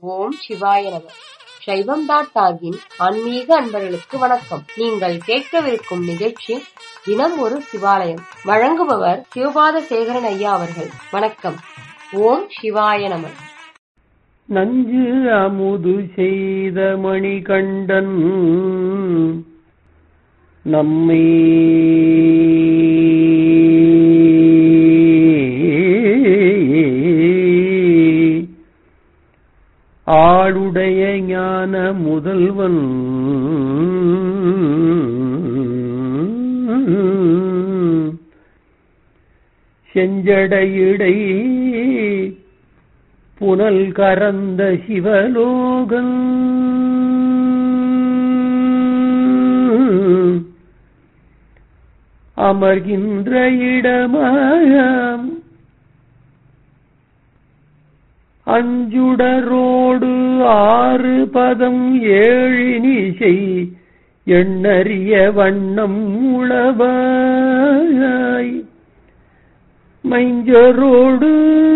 ஓம் சிவாய நம சைவம் டாட் டாகின் ஆன்மீக அன்பர்களுக்கு வணக்கம் நீங்கள் கேட்கவிருக்கும் நிகழ்ச்சி தினம் ஒரு சிவாலயம் வழங்குபவர் சிவபாத சேகரன் ஐயா அவர்கள் வணக்கம் ஓம் சிவாய நம நஞ்சு அமுது செய்த மணிகண்டன் நம்மை ஆளுடைய ஞான முதல்வன் செஞ்சடையிடை புனல் கரந்த சிவலோகன் அமர்கின்ற இடமாம் அஞ்சுடரோடு ஆறு பதம் ஏழினிசை எண்ணறிய வண்ணம் உளவாய் மைஞ்சரோடு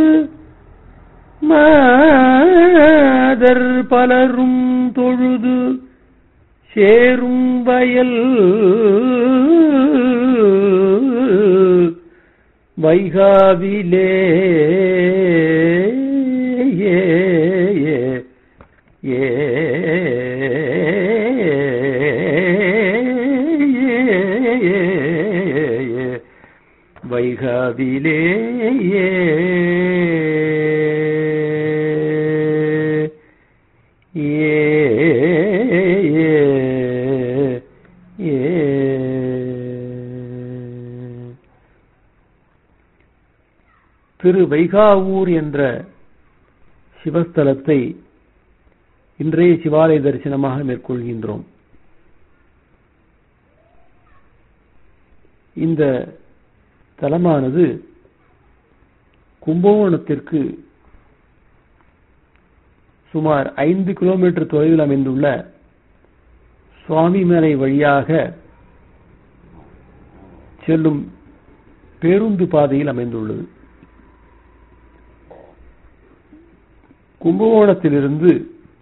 மாதர் பலரும் தொழுது சேரும் வயல் வைகாவிலே ஏ ஏ வைகாவிலே திரு வைகாவூர் என்ற சிவஸ்தலத்தை இன்றைய சிவாலய தரிசனமாக மேற்கொள்கின்றோம் இந்த தலமானது கும்பகோணத்திற்கு சுமார் ஐந்து கிலோமீட்டர் தொலைவில் அமைந்துள்ள சுவாமிமலை வழியாக செல்லும் பேருந்து பாதையில் அமைந்துள்ளது கும்பகோணத்திலிருந்து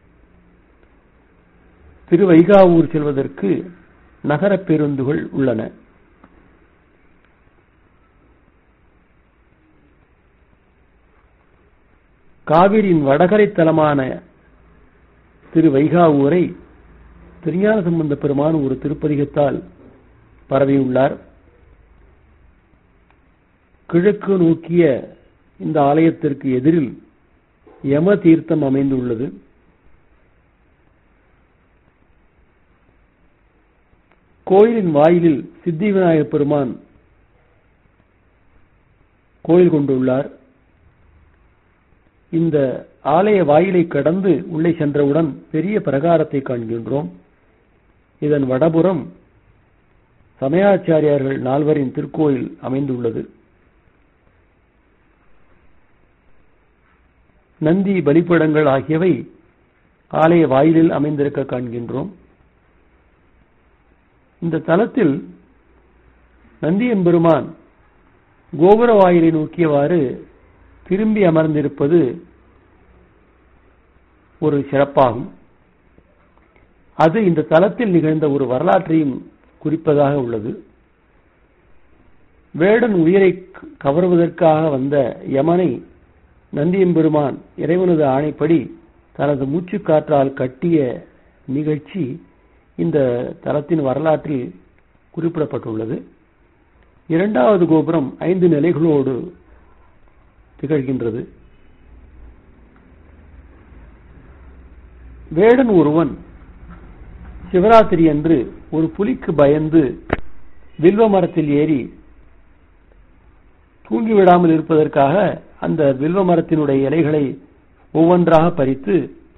திருவைகாவூர் செல்வதற்கு நகர பேருந்துகள் உள்ளன காவிரியின் வடகரை தலமான திரு வைகாவூரை திருஞான சம்பந்த பெருமான் ஒரு திருப்பதிகத்தால் பரவியுள்ளார் கிழக்கு நோக்கிய இந்த ஆலயத்திற்கு எதிரில் யம தீர்த்தம் அமைந்துள்ளது கோயிலின் வாயிலில் சித்தி விநாயகப் பெருமான் கோயில் கொண்டுள்ளார் இந்த ஆலய வாயிலை கடந்து உள்ளே சென்றவுடன் பெரிய பிரகாரத்தை காண்கின்றோம் இதன் வடபுறம் சமயாச்சாரியார்கள் நால்வரின் திருக்கோயில் அமைந்துள்ளது நந்தி பலிப்படங்கள் ஆகியவை ஆலய வாயிலில் அமைந்திருக்க காண்கின்றோம் இந்த தலத்தில் நந்தி எம்பெருமான் கோபுர வாயிலை நோக்கியவாறு திரும்பி அமர்ந்திருப்பது ஒரு சிறப்பாகும் அது இந்த தலத்தில் நிகழ்ந்த ஒரு வரலாற்றையும் குறிப்பதாக உள்ளது வேடன் உயிரை கவர்வதற்காக வந்த யமனை நந்தியம்பெருமான் இறைவனது ஆணைப்படி தனது மூச்சுக்காற்றால் கட்டிய நிகழ்ச்சி இந்த தலத்தின் வரலாற்றில் குறிப்பிடப்பட்டுள்ளது இரண்டாவது கோபுரம் ஐந்து நிலைகளோடு திகழ்கின்றது வேடன் ஒருவன் சிவராத்திரி அன்று ஒரு புலிக்கு பயந்து வில்வ மரத்தில் ஏறி தூங்கிவிடாமல் இருப்பதற்காக அந்த வில்வ மரத்தினுடைய இலைகளை ஒவ்வொன்றாக பறித்து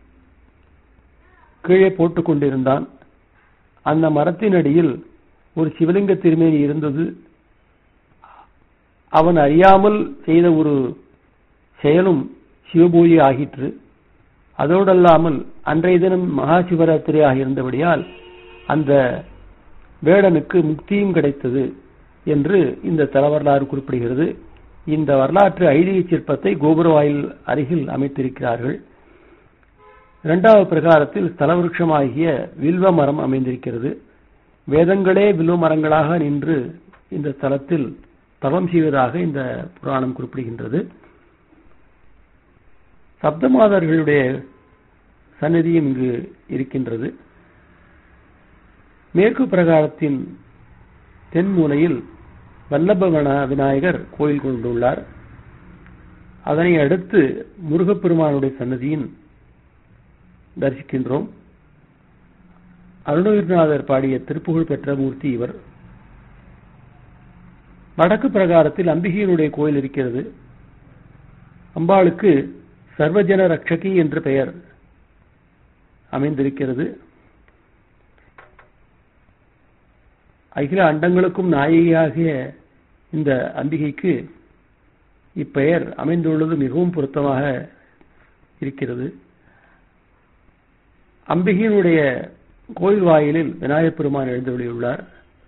கீழே போட்டுக் கொண்டிருந்தான் அந்த மரத்தின் அடியில் ஒரு சிவலிங்க திருமேனி இருந்தது அவன் அறியாமல் செய்த ஒரு செயலும் சிவபூஜை ஆகிற்று அதோடல்லாமல் அன்றைய தினம் மகா சிவராத்திரி ஆகியிருந்தபடியால் அந்த வேடனுக்கு முக்தியும் கிடைத்தது என்று இந்த தல வரலாறு குறிப்பிடுகிறது இந்த வரலாற்று ஐதீக சிற்பத்தை கோபுர வாயில் அருகில் அமைத்திருக்கிறார்கள் இரண்டாவது பிரகாரத்தில் ஸ்தலவிருட்சமாகிய வில்வ மரம் அமைந்திருக்கிறது வேதங்களே வில்வ மரங்களாக நின்று இந்த ஸ்தலத்தில் தவம் செய்வதாக இந்த புராணம் குறிப்பிடுகின்றது சப்தமாதர்களுடைய சந்நிதியும் இங்கு இருக்கின்றது மேற்கு பிரகாரத்தின் தென் மூலையில் வல்லபவன விநாயகர் கோயில் கொண்டுள்ளார் அதனை அடுத்து முருகப்பெருமானுடைய சன்னதியின் தரிசிக்கின்றோம் அருணகிரிநாதர் பாடிய திருப்புகழ் பெற்ற மூர்த்தி இவர் வடக்கு பிரகாரத்தில் அம்பிகையினுடைய கோயில் இருக்கிறது அம்பாளுக்கு சர்வஜன ரட்சகி என்று பெயர் அமைந்திருக்கிறது அகில அண்டங்களுக்கும் நாயகியாகிய இந்த அம்பிகைக்கு இப்பெயர் அமைந்துள்ளது மிகவும் பொருத்தமாக இருக்கிறது அம்பிகையினுடைய கோயில் வாயிலில் விநாயகப் பெருமான் எழுந்தொழியுள்ளார்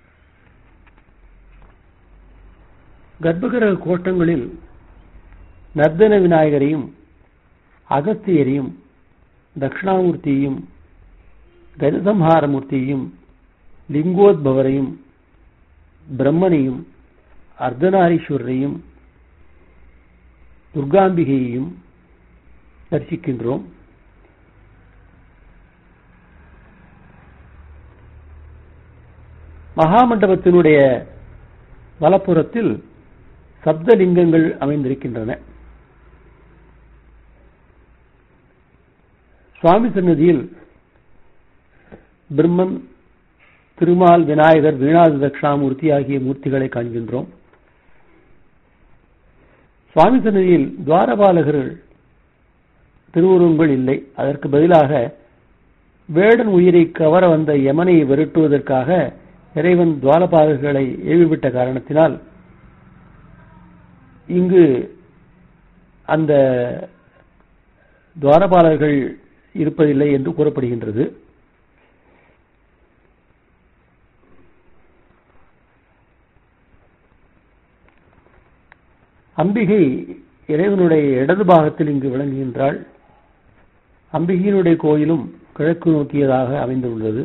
கர்ப்பகிரக கோட்டங்களில் நர்தன விநாயகரையும் அகஸ்தியரையும் தட்சிணாமூர்த்தியையும் கஜசம்ஹாரமூர்த்தியையும் லிங்கோத்பவரையும் பிரம்மனையும் அர்த்தநாரீஸ்வரரையும் துர்காம்பிகையையும் தரிசிக்கின்றோம் மகாமண்டபத்தினுடைய வலப்புறத்தில் சப்தலிங்கங்கள் அமைந்திருக்கின்றன சுவாமி சன்னதியில் பிரம்மன் திருமால் விநாயகர் வீணாதி தட்சிணாமூர்த்தி ஆகிய மூர்த்திகளை காண்கின்றோம் சுவாமி சன்னதியில் துவாரபாலகர்கள் திருவுருவங்கள் இல்லை அதற்கு பதிலாக வேடன் உயிரை கவர வந்த யமனை விரட்டுவதற்காக இறைவன் துவாரபாலகர்களை ஏவிவிட்ட காரணத்தினால் இங்கு அந்த துவாரபாலர்கள் இருப்பதில்லை என்று கூறப்படுகின்றது அம்பிகை இறைவனுடைய இடது பாகத்தில் இங்கு விளங்குகின்றாள் அம்பிகையினுடைய கோயிலும் கிழக்கு நோக்கியதாக அமைந்துள்ளது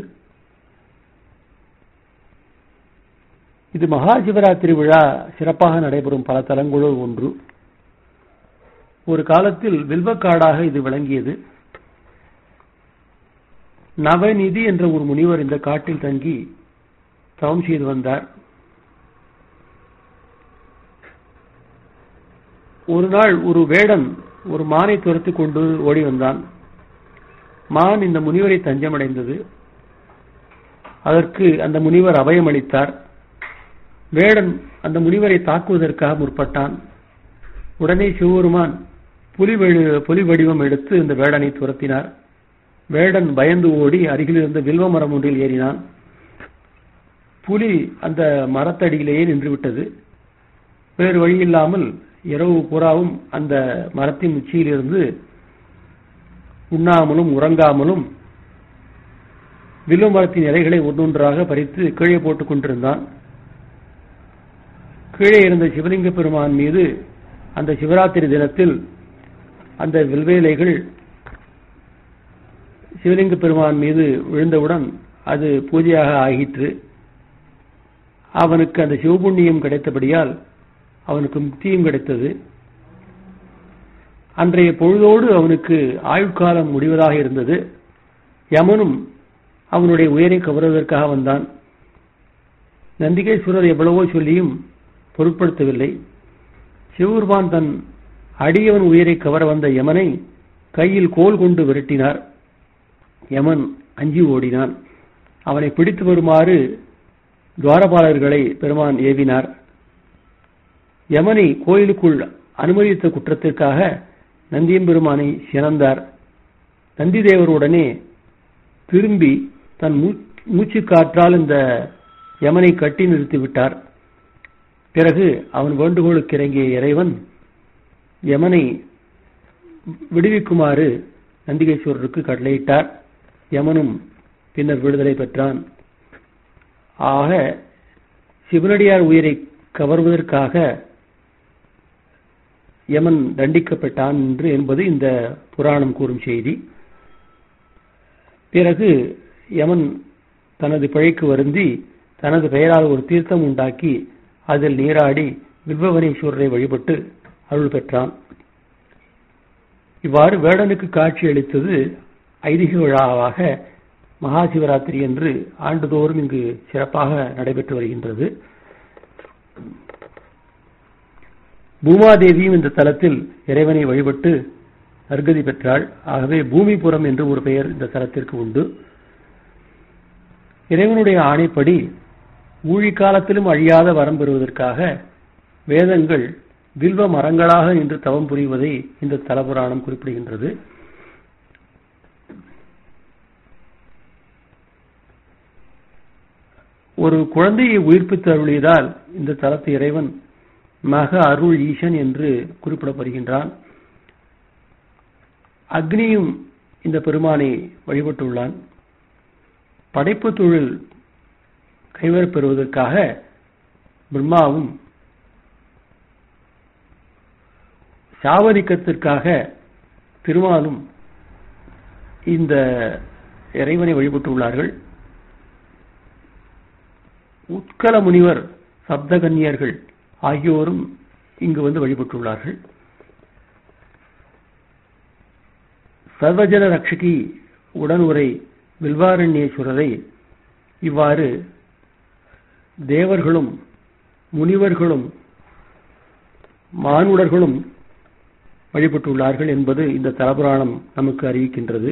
இது மகா சிவராத்திரி விழா சிறப்பாக நடைபெறும் பல தலங்களுள் ஒன்று ஒரு காலத்தில் வில்வக்காடாக இது விளங்கியது நவநிதி என்ற ஒரு முனிவர் இந்த காட்டில் தங்கி தவம் செய்து வந்தார் ஒரு நாள் ஒரு வேடன் ஒரு மானை துரத்தி கொண்டு ஓடி வந்தான் மான் இந்த முனிவரை தஞ்சமடைந்தது அதற்கு அந்த முனிவர் அபயமளித்தார் வேடன் அந்த முனிவரை தாக்குவதற்காக முற்பட்டான் உடனே சிவபெருமான் புலி புலி வடிவம் எடுத்து இந்த வேடனை துரத்தினார் வேடன் பயந்து ஓடி அருகில் இருந்த வில்வ மரம் ஒன்றில் ஏறினான் புலி அந்த மரத்தடியிலேயே நின்றுவிட்டது வேறு வழியில்லாமல் இரவு புறாவும் அந்த மரத்தின் உச்சியிலிருந்து உண்ணாமலும் உறங்காமலும் வில்வ மரத்தின் இலைகளை ஒன்றொன்றாக பறித்து கீழே போட்டுக் கொண்டிருந்தான் கீழே இருந்த சிவலிங்க பெருமான் மீது அந்த சிவராத்திரி தினத்தில் அந்த வில்வேலைகள் சிவலிங்க பெருமான் மீது விழுந்தவுடன் அது பூஜையாக ஆகிற்று அவனுக்கு அந்த சிவபுண்ணியம் கிடைத்தபடியால் அவனுக்கு முக்தியும் கிடைத்தது அன்றைய பொழுதோடு அவனுக்கு ஆயுட்காலம் முடிவதாக இருந்தது யமனும் அவனுடைய உயிரை கவருவதற்காக வந்தான் நந்திகேஸ்வரர் எவ்வளவோ சொல்லியும் பொருட்படுத்தவில்லை சிவபெருமான் தன் அடியவன் உயிரை கவர வந்த யமனை கையில் கோல் கொண்டு விரட்டினார் யமன் அஞ்சி ஓடினான் அவனை பிடித்து வருமாறு துவாரபாலர்களை பெருமான் ஏவினார் யமனை கோயிலுக்குள் அனுமதித்த குற்றத்திற்காக நந்தியம்பெருமானை சிறந்தார் நந்தி தேவருடனே திரும்பி தன் மூச்சு காற்றால் இந்த யமனை கட்டி நிறுத்திவிட்டார் பிறகு அவன் வேண்டுகோளுக்கு இறங்கிய இறைவன் யமனை விடுவிக்குமாறு நந்திகேஸ்வரருக்கு கட்டளையிட்டார் யமனும் பின்னர் விடுதலை பெற்றான் ஆக சிவனடியார் உயிரை கவர்வதற்காக யமன் தண்டிக்கப்பட்டான் என்று என்பது இந்த புராணம் கூறும் செய்தி பிறகு யமன் தனது பிழைக்கு வருந்தி தனது பெயரால் ஒரு தீர்த்தம் உண்டாக்கி அதில் நீராடி வில்வவனேஸ்வரரை வழிபட்டு அருள் பெற்றான் இவ்வாறு வேடனுக்கு காட்சி அளித்தது ஐதீக விழாவாக மகா சிவராத்திரி என்று ஆண்டுதோறும் இங்கு சிறப்பாக நடைபெற்று வருகின்றது பூமாதேவியும் இந்த தலத்தில் இறைவனை வழிபட்டு நற்கதி பெற்றாள் ஆகவே பூமிபுரம் என்று ஒரு பெயர் இந்த தலத்திற்கு உண்டு இறைவனுடைய ஆணைப்படி ஊழிக்காலத்திலும் அழியாத வரம் பெறுவதற்காக வேதங்கள் வில்வ மரங்களாக நின்று தவம் புரிவதை இந்த தலபுராணம் குறிப்பிடுகின்றது ஒரு குழந்தையை உயிர்ப்பித்து அருளியதால் இந்த தலத்து இறைவன் மக அருள் ஈசன் என்று குறிப்பிடப்படுகின்றான் அக்னியும் இந்த பெருமானை வழிபட்டுள்ளான் படைப்பு தொழில் கைவரப் பெறுவதற்காக பிரம்மாவும் சாவரிக்கத்திற்காக திருமாலும் இந்த இறைவனை வழிபட்டுள்ளார்கள் உத்கல முனிவர் சப்தகன்னியர்கள் ஆகியோரும் இங்கு வந்து வழிபட்டுள்ளார்கள் சர்வஜன ரக்ஷகி உடனுரை வில்வாரண்யேஸ்வரரை இவ்வாறு தேவர்களும் முனிவர்களும் மானுடர்களும் வழிபட்டுள்ளார்கள் என்பது இந்த தலபுராணம் நமக்கு அறிவிக்கின்றது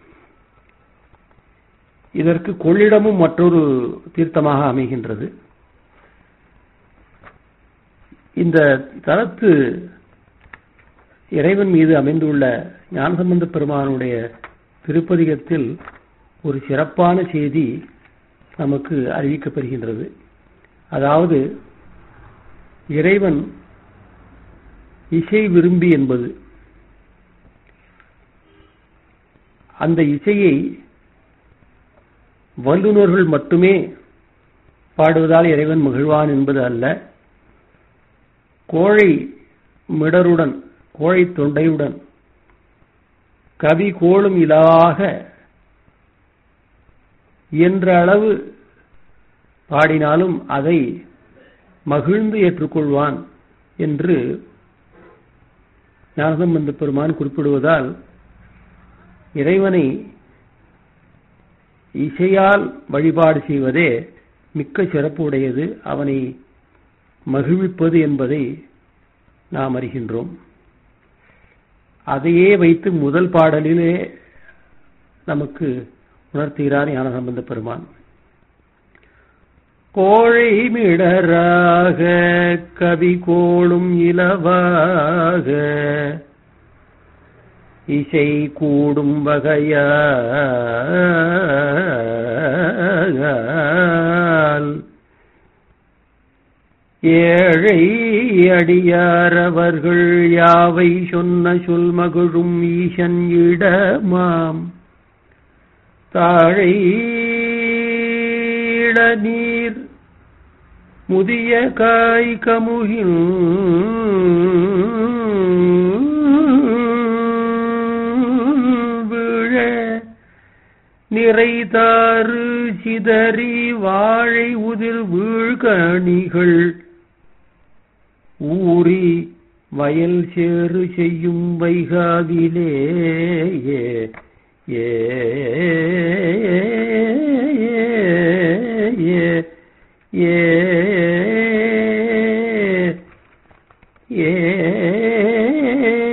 இதற்கு கொள்ளிடமும் மற்றொரு தீர்த்தமாக அமைகின்றது இந்த தலத்து இறைவன் மீது அமைந்துள்ள ஞானசம்பந்த பெருமானுடைய திருப்பதிகத்தில் ஒரு சிறப்பான செய்தி நமக்கு அறிவிக்கப்படுகின்றது அதாவது இறைவன் இசை விரும்பி என்பது அந்த இசையை வல்லுநர்கள் மட்டுமே பாடுவதால் இறைவன் மகிழ்வான் என்பது அல்ல கோழை மிடருடன் கோழை தொண்டையுடன் கவி கோளும் இலாக என்ற அளவு பாடினாலும் அதை மகிழ்ந்து ஏற்றுக்கொள்வான் என்று ஞானசம்பந்த பெருமான் குறிப்பிடுவதால் இறைவனை இசையால் வழிபாடு செய்வதே மிக்க சிறப்பு உடையது அவனை மகிழ்விப்பது என்பதை நாம் அறிகின்றோம் அதையே வைத்து முதல் பாடலிலே நமக்கு உணர்த்துகிறார் ஞானசம்பந்த பெருமான் கோழை மிடராக கவி கோளும் இலவாக இசை கூடும் வகையால் ஏழை அடியாரவர்கள் யாவை சொன்ன சொல் மகிழும் ஈசன் இடமாம் தாழை நீர் முதிய காய் கமுகில் விழ நிறைதாறு சிதறி வாழை உதிர் வீழ்கணிகள் ஊறி வயல் சேறு செய்யும் வைகாவிலே ஏ ஏ ஏ ஏ ஏ